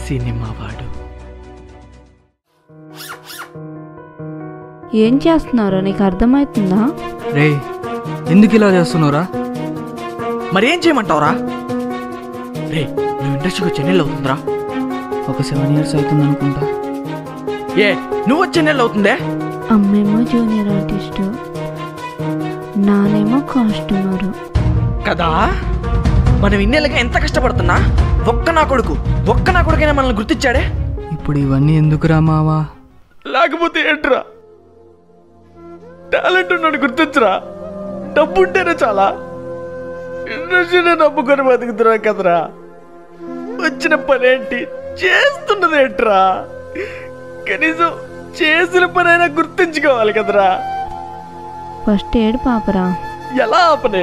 cinema వాడు ఏం చేస్తున్నారో నీకు అర్థమవుతుందా రే ఎందుకు ఇలా చేస్తున్నావురా మరి ఏం చేయమంటావురా రే నువ్వు ఇండస్ట్రీకి వచ్చి ఎన్ని అవుతుందిరా ఒక సెవెన్ ఇయర్స్ అవుతుంది అనుకుంటా ఏ నువ్వు వచ్చి ఎన్ని అవుతుందే అమ్మేమో జూనియర్ ఆర్టిస్టు నానేమో కాస్ట్యూమరు కదా మనం ఇన్నేళ్ళగా ఎంత కష్టపడుతున్నా ఒక్క నా కొడుకు ఒక్క నా కొడుకైనా మనల్ని గుర్తించాడే ఇప్పుడు ఇవన్నీ ఎందుకురా మావా లేకపోతే ఏంట్రా టాలెంట్ ఉన్నాడు గుర్తించరా డబ్బు ఉంటేనే చాలా ఇండస్ట్రీనే నమ్ముకొని బతుకుతున్నా కదరా వచ్చిన పనేంటి చేస్తున్నది ఏంట్రా కనీసం చేసిన పనైనా గుర్తించుకోవాలి కదరా ఫస్ట్ ఏడు పాపరా ఎలా ఆపనే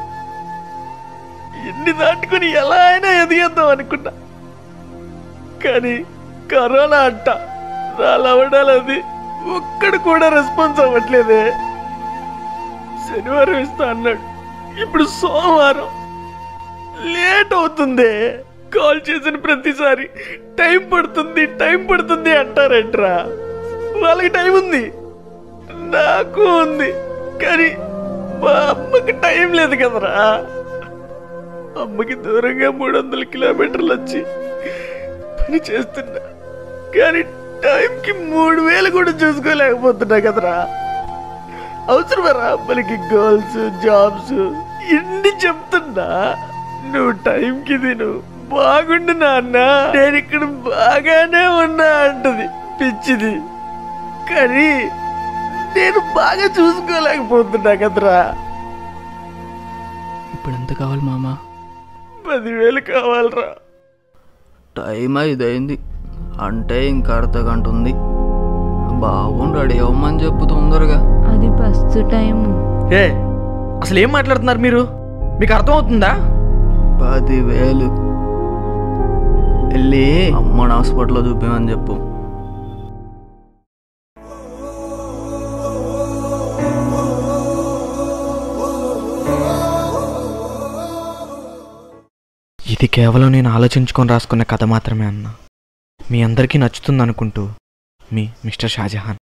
ఎన్ని దాటుకుని ఎలా అయినా ఎదిగేద్దాం అనుకున్నా కానీ కరోనా అంట నా లవడాలది ఒక్కడు కూడా రెస్పాన్స్ అవ్వట్లేదే శనివారం ఇస్తా అన్నాడు ఇప్పుడు సోమవారం లేట్ అవుతుంది కాల్ చేసిన ప్రతిసారి టైం పడుతుంది టైం పడుతుంది అంటారేంట్రా వాళ్ళకి టైం ఉంది నాకు ఉంది కానీ మా అమ్మకి టైం లేదు కదరా అమ్మకి దూరంగా మూడు వందల కిలోమీటర్లు వచ్చి పని చేస్తున్నా కానీ టైంకి మూడు వేలు కూడా చూసుకోలేకపోతున్నా కదరా అవసరమరా అమ్మలకి గోల్స్ జాబ్స్ ఇన్ని చెప్తున్నా నువ్వు టైంకి తిను బాగుండు నాన్న నేను ఇక్కడ బాగానే ఉన్నా అంటది పిచ్చిది కానీ నేను బాగా చూసుకోలేకపోతున్నా కదరా ఇప్పుడు ఎంత కావాలి మామా పదివేలు కావాలరా టైం ఐదైంది అంటే ఇంక అర్ధ గంట ఉంది బాగుండు రెడీ అవ్వమని చెప్పు తొందరగా అది బస్సు టైము ఏ అసలు ఏం మాట్లాడుతున్నారు మీరు మీకు అర్థమవుతుందా పదివేలు వెళ్ళి అమ్మని హాస్పిటల్లో చూపించమని చెప్పు ఇది కేవలం నేను ఆలోచించుకొని రాసుకున్న కథ మాత్రమే అన్న మీ అందరికీ నచ్చుతుంది అనుకుంటూ మీ మిస్టర్ షాజహాన్